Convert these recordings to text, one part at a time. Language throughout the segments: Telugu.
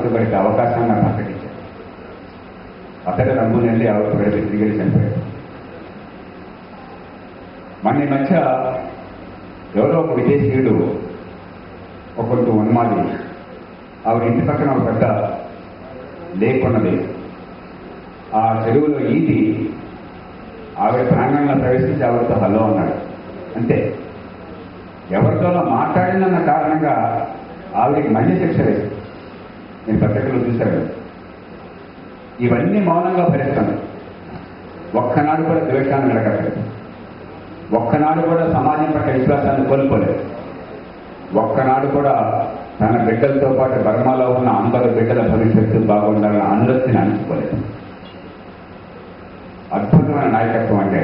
బ్రతుకుడికి అవకాశాన్ని నాకు ప్రకటించారు అతడు రంగులు వెళ్ళి ఆవిడ వెళ్ళి తిరిగి చనిపోయాడు మన ఈ మధ్య ఎవరో ఒక విదేశీయుడు ఒకటి ఉన్మాది ఆవిడ ఇంటి పక్కన ఒక పెద్ద లేకున్నది ఆ చెరువులో ఈది ఆవిడ ప్రాంగణంలో ప్రవేశించి ఆవిడతో హలో అన్నాడు అంతే ఎవరితోనో మాట్లాడినన్న కారణంగా ఆవిడకి మళ్ళీ శిక్ష వేసింది నేను పత్రికలు చూశాను ఇవన్నీ మౌనంగా భరిస్తాను ఒక్కనాడు కూడా ద్వేషాన్ని నిలకట్టలేదు ఒక్కనాడు కూడా సమాజం పట్ల విశ్వాసాన్ని కోల్పోలేదు ఒక్కనాడు కూడా తన బిడ్డలతో పాటు బర్మాలో ఉన్న అందరు బిడ్డల భవిష్యత్తు బాగుండాలని అనురక్తిని అణుచుకోలేదు అద్భుతమైన నాయకత్వం అంటే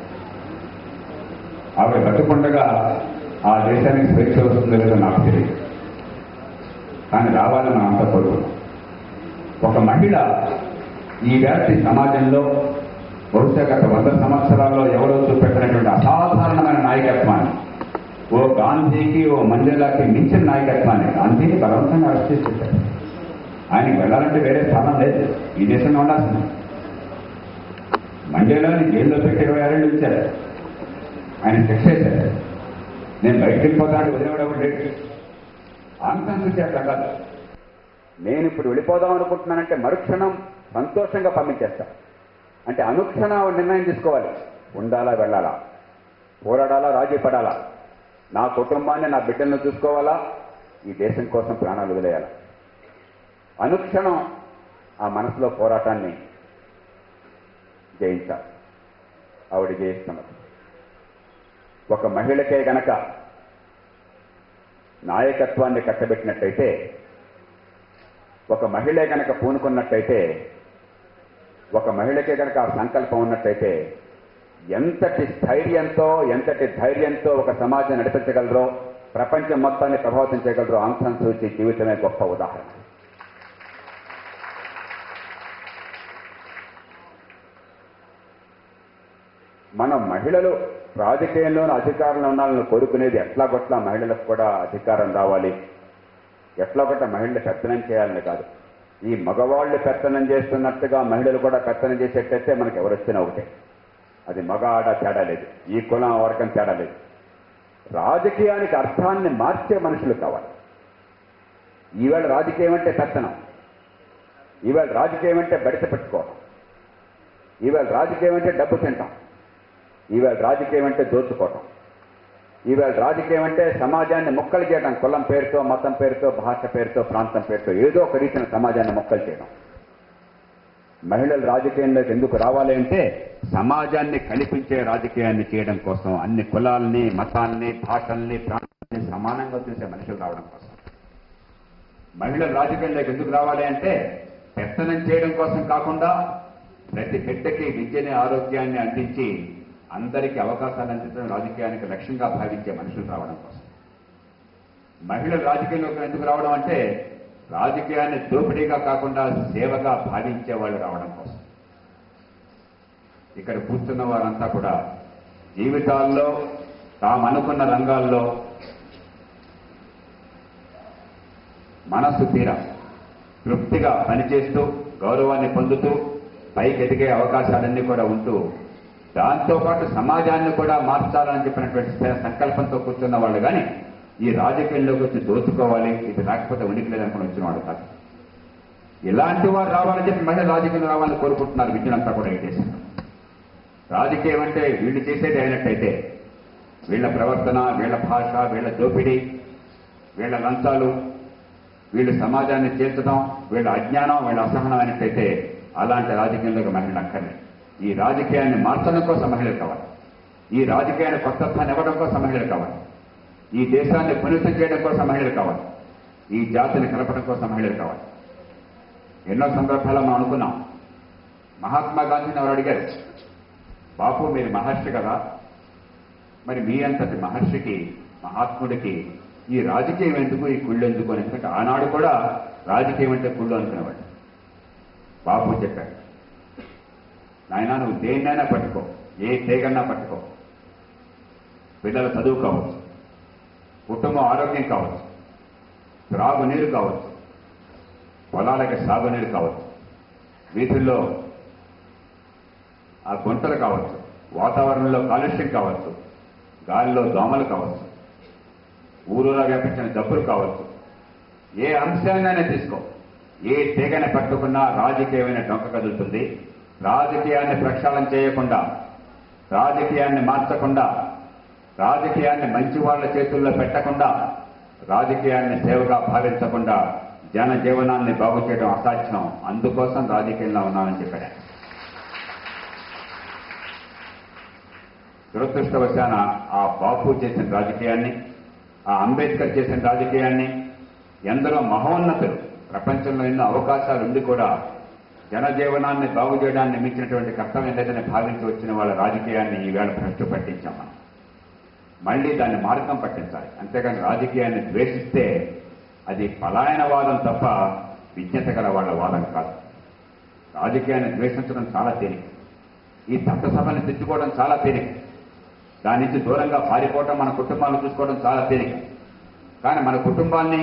ఆవిడ బతుకుండగా ఆ దేశానికి స్వేచ్ఛ వస్తుందో లేదో నాకు తెలియదు కానీ రావాలని మనం అంతా కోరుకున్నాం ఒక మహిళ ఈ వ్యాప్తి సమాజంలో బహుశా గత వంద సంవత్సరాల్లో ఎవరో చూపెట్టినటువంటి అసాధారణమైన నాయకత్వాన్ని ఓ గాంధీకి ఓ మండేలాకి మించిన నాయకత్వాన్ని గాంధీని బలవంతంగా అరెస్ట్ చేసి పెట్టారు ఆయనకి వెళ్ళాలంటే వేరే స్థానం లేదు ఈ దేశంలో ఉండాల్సింది మండేలాని జైల్లో పెట్టి ఇరవై ఆరేళ్ళు ఇచ్చారు ఆయన శిక్ష వేశారు నేను బయటకు వెళ్ళిపోతాను వదిలేవాడు లేదు ఆంగ్లం అట్లా కాదు నేను ఇప్పుడు వెళ్ళిపోదాం అనుకుంటున్నానంటే మరుక్షణం సంతోషంగా పంపించేస్తా అంటే అనుక్షణం ఆవిడ నిర్ణయం తీసుకోవాలి ఉండాలా వెళ్ళాలా పోరాడాలా రాజీ పడాలా నా కుటుంబాన్ని నా బిడ్డలను చూసుకోవాలా ఈ దేశం కోసం ప్రాణాలు వదిలేయాలా అనుక్షణం ఆ మనసులో పోరాటాన్ని జయించాలి ఆవిడ జయిస్తున్నారు ఒక మహిళకే గనక నాయకత్వాన్ని కట్టబెట్టినట్టయితే ఒక మహిళే గనక పూనుకున్నట్టయితే ఒక మహిళకే గనక ఆ సంకల్పం ఉన్నట్టయితే ఎంతటి స్థైర్యంతో ఎంతటి ధైర్యంతో ఒక సమాజం నడిపించగలరో ప్రపంచం మొత్తాన్ని ప్రభావితం చేయగలరో ఆంగ్లం సూచి జీవితమే గొప్ప ఉదాహరణ మనం మహిళలు రాజకీయంలోనూ అధికారంలో ఉండాలని కోరుకునేది ఎట్లా కొట్లా మహిళలకు కూడా అధికారం రావాలి ఎట్లా కొట్ట మహిళలు పెత్తనం చేయాలని కాదు ఈ మగవాళ్లు పెత్తనం చేస్తున్నట్టుగా మహిళలు కూడా పెత్తనం చేసేటట్టే మనకి ఎవరొచ్చినా ఒకటే అది మగ ఆడ తేడా లేదు ఈ కులం వర్గం తేడా లేదు రాజకీయానికి అర్థాన్ని మార్చే మనుషులు కావాలి ఈవేళ రాజకీయం అంటే పెత్తనం ఈవేళ రాజకీయం అంటే బడిత పెట్టుకోవడం ఈవేళ రాజకీయం అంటే డబ్బు తింటాం ఈవేళ రాజకీయం అంటే దోచుకోవటం ఈవేళ రాజకీయం అంటే సమాజాన్ని మొక్కలు చేయడం కులం పేరుతో మతం పేరుతో భాష పేరుతో ప్రాంతం పేరుతో ఏదో ఒక రీతిన సమాజాన్ని మొక్కలు చేయడం మహిళలు రాజకీయంలోకి ఎందుకు రావాలి అంటే సమాజాన్ని కల్పించే రాజకీయాన్ని చేయడం కోసం అన్ని కులాల్ని మతాల్ని భాషల్ని ప్రాంతాన్ని సమానంగా చూసే మనుషులు రావడం కోసం మహిళలు రాజకీయంలోకి ఎందుకు రావాలి అంటే పెత్తనం చేయడం కోసం కాకుండా ప్రతి బిడ్డకి విద్యని ఆరోగ్యాన్ని అందించి అందరికీ అవకాశాలు అందించడం రాజకీయానికి లక్ష్యంగా భావించే మనుషులు రావడం కోసం మహిళలు రాజకీయంలోకి ఎందుకు రావడం అంటే రాజకీయాన్ని దోపిడీగా కాకుండా సేవగా భావించే వాళ్ళు రావడం కోసం ఇక్కడ కూర్చున్న వారంతా కూడా జీవితాల్లో తాము అనుకున్న రంగాల్లో మనస్సు తీర తృప్తిగా పనిచేస్తూ గౌరవాన్ని పొందుతూ పైకి ఎదిగే అవకాశాలన్నీ కూడా ఉంటూ దాంతోపాటు సమాజాన్ని కూడా మార్చాలని చెప్పినటువంటి స్థిర సంకల్పంతో కూర్చున్న వాళ్ళు కానీ ఈ రాజకీయంలోకి వచ్చి దోచుకోవాలి ఇది రాకపోతే ఉనికి లేదనుకుని వచ్చిన వాళ్ళు కాదు ఇలాంటి వారు రావాలని చెప్పి మహిళ రాజకీయంలో రావాలని కోరుకుంటున్నారు విద్యులంతా కూడా ఈ దేశంలో రాజకీయం అంటే వీళ్ళు చేసేది అయినట్టయితే వీళ్ళ ప్రవర్తన వీళ్ళ భాష వీళ్ళ దోపిడీ వీళ్ళ లంచాలు వీళ్ళు సమాజాన్ని చేర్చడం వీళ్ళ అజ్ఞానం వీళ్ళ అసహనం అయినట్టయితే అలాంటి రాజకీయంలోకి మహిళలు అక్కర్లేదు ఈ రాజకీయాన్ని మార్చడం కోసం మహిళలు కావాలి ఈ రాజకీయాన్ని కొత్తత్వాన్ని ఇవ్వడం కోసం మహిళలు కావాలి ఈ దేశాన్ని పునీతం చేయడం కోసం మహిళలు కావాలి ఈ జాతిని కలపడం కోసం మహిళలు కావాలి ఎన్నో సందర్భాల్లో మనం అనుకున్నాం మహాత్మా గాంధీని ఎవరు అడిగారు బాపు మీరు మహర్షి కదా మరి మీ అంతటి మహర్షికి మహాత్ముడికి ఈ రాజకీయం ఎందుకు ఈ కుళ్ళు ఎందుకు అని ఎందుకంటే ఆనాడు కూడా రాజకీయం అంటే కుళ్ళు అనుకునేవాడు బాపు చెప్పాడు నాయన నువ్వు దేన్నైనా పట్టుకో ఏ తీగన్నా పట్టుకో పిల్లల చదువు కావచ్చు కుటుంబం ఆరోగ్యం కావచ్చు త్రాగు నీరు కావచ్చు పొలాలకి సాగునీరు కావచ్చు వీధుల్లో ఆ గుంటలు కావచ్చు వాతావరణంలో కాలుష్యం కావచ్చు గాలిలో దోమలు కావచ్చు ఊరూరా వ్యాపించిన జబ్బులు కావచ్చు ఏ అంశాన్నైనా తీసుకో ఏ తీగని పట్టుకున్నా రాజకీయమైన డొంక కదులుతుంది రాజకీయాన్ని ప్రక్షాళన చేయకుండా రాజకీయాన్ని మార్చకుండా రాజకీయాన్ని మంచి వాళ్ళ చేతుల్లో పెట్టకుండా రాజకీయాన్ని సేవగా భావించకుండా జన జీవనాన్ని బాగు చేయడం అసాధ్యం అందుకోసం రాజకీయంలో ఉన్నానని చెప్పాడు దురదృష్టవశాన ఆ బాపు చేసిన రాజకీయాన్ని ఆ అంబేద్కర్ చేసిన రాజకీయాన్ని ఎందరో మహోన్నతులు ప్రపంచంలో ఎన్నో అవకాశాలు ఉండి కూడా జనజీవనాన్ని బాగు చేయడాన్ని మించినటువంటి కర్తవ్యం లేదని భావించి వచ్చిన వాళ్ళ రాజకీయాన్ని ఈవేళ భ్రష్టు పట్టించాం మనం మళ్ళీ దాన్ని మార్గం పట్టించాలి అంతేగాని రాజకీయాన్ని ద్వేషిస్తే అది పలాయనవాదం తప్ప విజ్ఞత గల వాళ్ళ వాదం కాదు రాజకీయాన్ని ద్వేషించడం చాలా తేలిక ఈ చట్టసభని తెచ్చుకోవడం చాలా తేలిక దాని నుంచి దూరంగా పారిపోవడం మన కుటుంబాలను చూసుకోవడం చాలా తేలిక కానీ మన కుటుంబాన్ని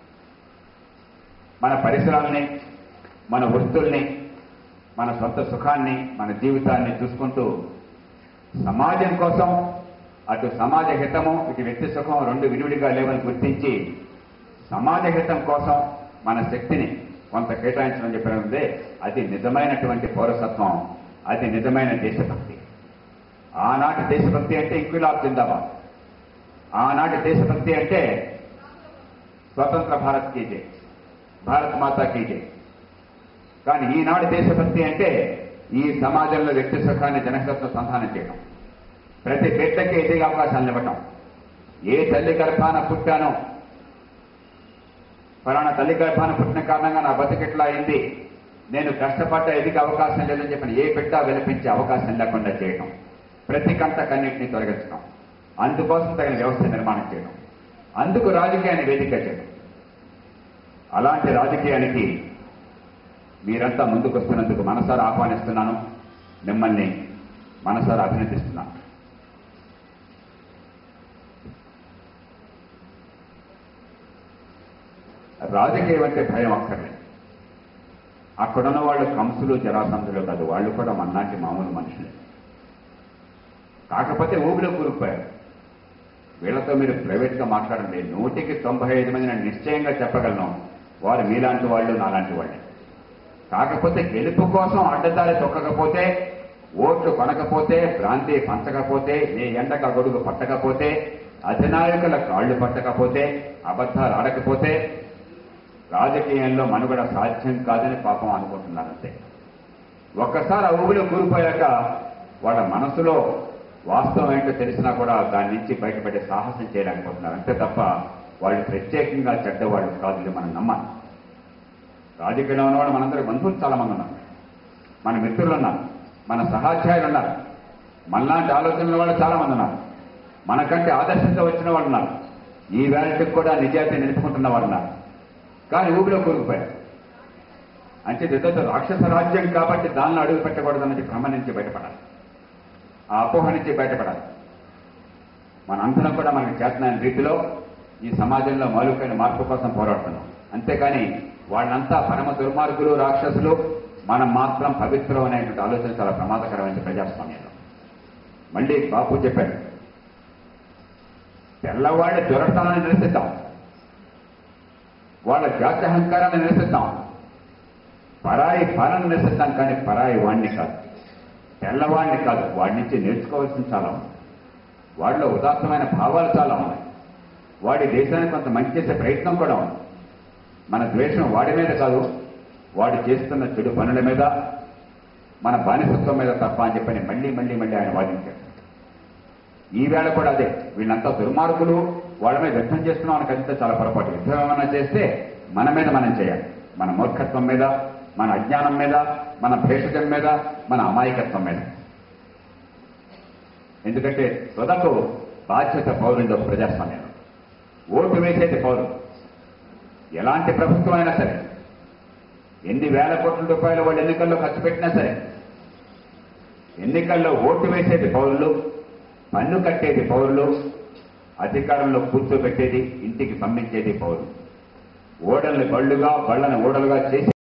మన పరిసరాల్ని మన వృత్తుల్ని మన సొంత సుఖాన్ని మన జీవితాన్ని చూసుకుంటూ సమాజం కోసం అటు సమాజ హితము ఇటు వ్యక్తి సుఖం రెండు విడివిడిగా లేవని గుర్తించి సమాజ హితం కోసం మన శక్తిని కొంత కేటాయించడం చెప్పినదే అది నిజమైనటువంటి పౌరసత్వం అది నిజమైన దేశభక్తి ఆనాటి దేశభక్తి అంటే ఇంక్విలాబ్ జిందాబాద్ ఆనాటి దేశభక్తి అంటే స్వతంత్ర భారత్ కీ జై భారత్ మాతా కీ జై కానీ ఈనాడు దేశభక్తి అంటే ఈ సమాజంలో వ్యక్తి సుఖాన్ని జనహితత్వ సంధానం చేయడం ప్రతి బిడ్డకి ఎదిగే అవకాశాలను ఇవ్వటం ఏ తల్లి గర్భాన పుట్టానో ఫలానా తల్లి గర్భాన పుట్టిన కారణంగా నా బతికెట్లా అయింది నేను కష్టపడ్డ ఎదిగే అవకాశం లేదని చెప్పిన ఏ బిడ్డ విలపించే అవకాశం లేకుండా చేయడం ప్రతి కంట కన్నింటినీ తొలగించడం అందుకోసం తగిన వ్యవస్థ నిర్మాణం చేయడం అందుకు రాజకీయాన్ని వేదిక చేయడం అలాంటి రాజకీయానికి మీరంతా ముందుకు వస్తున్నందుకు మనసారా ఆహ్వానిస్తున్నాను మిమ్మల్ని మనసారా అభినందిస్తున్నాను రాజకీయం అంటే భయం అక్కర్లేదు అక్కడున్న వాళ్ళు కంసులు జరాసంధులు కాదు వాళ్ళు కూడా మన్నాటి మామూలు మనుషులే కాకపోతే ఊపిలో కూరుకుపోయారు వీళ్ళతో మీరు ప్రైవేట్గా మాట్లాడండి నూటికి తొంభై ఐదు మంది నేను నిశ్చయంగా చెప్పగలను వారు మీలాంటి వాళ్ళు నాలాంటి వాళ్ళే కాకపోతే గెలుపు కోసం అడ్డదారి తొక్కకపోతే ఓట్లు కొనకపోతే భ్రాంతి పంచకపోతే ఏ ఎండక గొడుగు పట్టకపోతే అధినాయకుల కాళ్లు పట్టకపోతే అబద్ధాలు ఆడకపోతే రాజకీయంలో మనుగడ సాధ్యం కాదని పాపం అనుకుంటున్నారంతే ఒక్కసారి ఆ ఊబిలో కూలిపోయాక వాళ్ళ మనసులో వాస్తవం ఏంటో తెలిసినా కూడా దాని నుంచి బయటపడే సాహసం చేయలేకపోతున్నారు అంతే తప్ప వాళ్ళు ప్రత్యేకంగా చెడ్డవాళ్ళు కాదు ఇది మనం నమ్మాలి రాజకీయంలో ఉన్నవాడు మనందరి బంధువులు చాలా మంది ఉన్నారు మన మిత్రులు ఉన్నారు మన సహాధ్యాయులు ఉన్నారు మనలాంటి ఆలోచనల వాళ్ళు చాలా మంది ఉన్నారు మనకంటే ఆదర్శంగా వచ్చిన వాళ్ళు ఉన్నారు ఈ వేళకి కూడా నిజాయితీ నిలుపుకుంటున్న వాళ్ళు ఉన్నారు కానీ ఊపిలో కూరుకుపోయారు అంటే ఇద్దరు రాక్షస రాజ్యం కాబట్టి దానిలో అడుగు పెట్టకూడదన్నది భ్రమ నుంచి బయటపడాలి ఆ అపోహ నుంచి బయటపడాలి మనందరం కూడా మనకి చేతనైన రీతిలో ఈ సమాజంలో మౌలికమైన మార్పు కోసం పోరాడుతున్నాం అంతేకాని వాళ్ళంతా పరమ దుర్మార్గులు రాక్షసులు మనం మాత్రం పవిత్రం అనేటువంటి ఆలోచన చాలా ప్రమాదకరమైన ప్రజాస్వామ్యంలో మళ్ళీ బాపు చెప్పాడు తెల్లవాడి దురతనాన్ని నిరసిద్దాం వాళ్ళ జాత్యహంకారాన్ని నిరసిద్దాం పరాయి పాలన నిరసిద్దాం కానీ పరాయి వాణ్ణి కాదు తెల్లవాడిని కాదు వాడి నుంచి నేర్చుకోవాల్సిన చాలా ఉంది వాడిలో ఉదాత్తమైన భావాలు చాలా ఉన్నాయి వాడి దేశానికి కొంత మంచి చేసే ప్రయత్నం కూడా ఉంది మన ద్వేషం వాడి మీద కాదు వాడు చేస్తున్న చెడు పనుల మీద మన బానిసత్వం మీద తప్ప అని చెప్పని మళ్ళీ మళ్ళీ మళ్ళీ ఆయన వాదించాడు ఈవేళ కూడా అదే వీళ్ళంతా దుర్మార్గులు వాళ్ళ మీద యుద్ధం చేస్తున్నాం అని కలిస్తే చాలా పొరపాటు యుద్ధం ఏమైనా చేస్తే మన మీద మనం చేయాలి మన మూర్ఖత్వం మీద మన అజ్ఞానం మీద మన భేషజం మీద మన అమాయకత్వం మీద ఎందుకంటే తుదకు బాధ్యత పౌరుడు ప్రజాస్వామ్యం ఓటు వేసేది పౌరుడు ఎలాంటి ప్రభుత్వం అయినా సరే ఎన్ని వేల కోట్ల రూపాయలు వాళ్ళు ఎన్నికల్లో ఖర్చు పెట్టినా సరే ఎన్నికల్లో ఓటు వేసేది పౌరులు పన్ను కట్టేది పౌరులు అధికారంలో కూర్చోబెట్టేది ఇంటికి పంపించేది పౌరులు ఓడల్ని బళ్ళుగా బళ్ళని ఓడలుగా చేసి